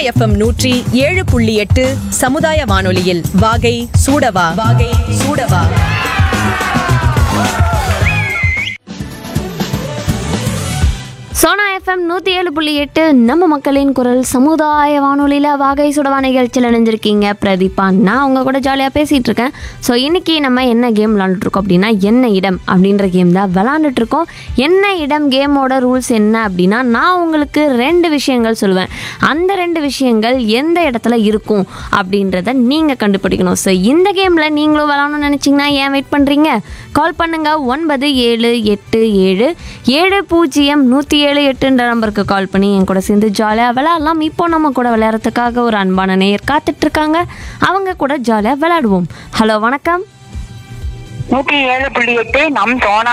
FM நூற்றி ஏழு புள்ளி எட்டு சமுதாய வானொலியில் வாகை சூடவா வாகை சூடவா சோனா எஃப்எம் நூற்றி ஏழு புள்ளி எட்டு நம்ம மக்களின் குரல் சமுதாய வானொலியில் வாகை சுடவா நிகழ்ச்சியில் இணைஞ்சிருக்கீங்க பிரதீபா நான் உங்க கூட ஜாலியாக பேசிகிட்டு இருக்கேன் ஸோ இன்னைக்கு நம்ம என்ன கேம் விளாண்டுட்ருக்கோம் அப்படின்னா என்ன இடம் அப்படின்ற கேம் தான் விளாண்டுட்டு இருக்கோம் என்ன இடம் கேமோட ரூல்ஸ் என்ன அப்படின்னா நான் உங்களுக்கு ரெண்டு விஷயங்கள் சொல்லுவேன் அந்த ரெண்டு விஷயங்கள் எந்த இடத்துல இருக்கும் அப்படின்றத நீங்கள் கண்டுபிடிக்கணும் ஸோ இந்த கேமில் நீங்களும் விளாடணும்னு நினச்சிங்கன்னா ஏன் வெயிட் பண்ணுறீங்க கால் பண்ணுங்க ஒன்பது ஏழு எட்டு ஏழு ஏழு பூஜ்ஜியம் நூற்றி ஏழு எட்டுன்ற நம்பருக்கு கால் பண்ணி என் கூட சேர்ந்து ஜாலியாக விளையாடலாம் இப்போ நம்ம கூட விளையாடுறதுக்காக ஒரு அன்பான நேயர் காத்துட்டு இருக்காங்க அவங்க கூட ஜாலியாக விளையாடுவோம் ஹலோ வணக்கம் நூத்தி ஏழு புள்ளி எட்டு நம் சோனா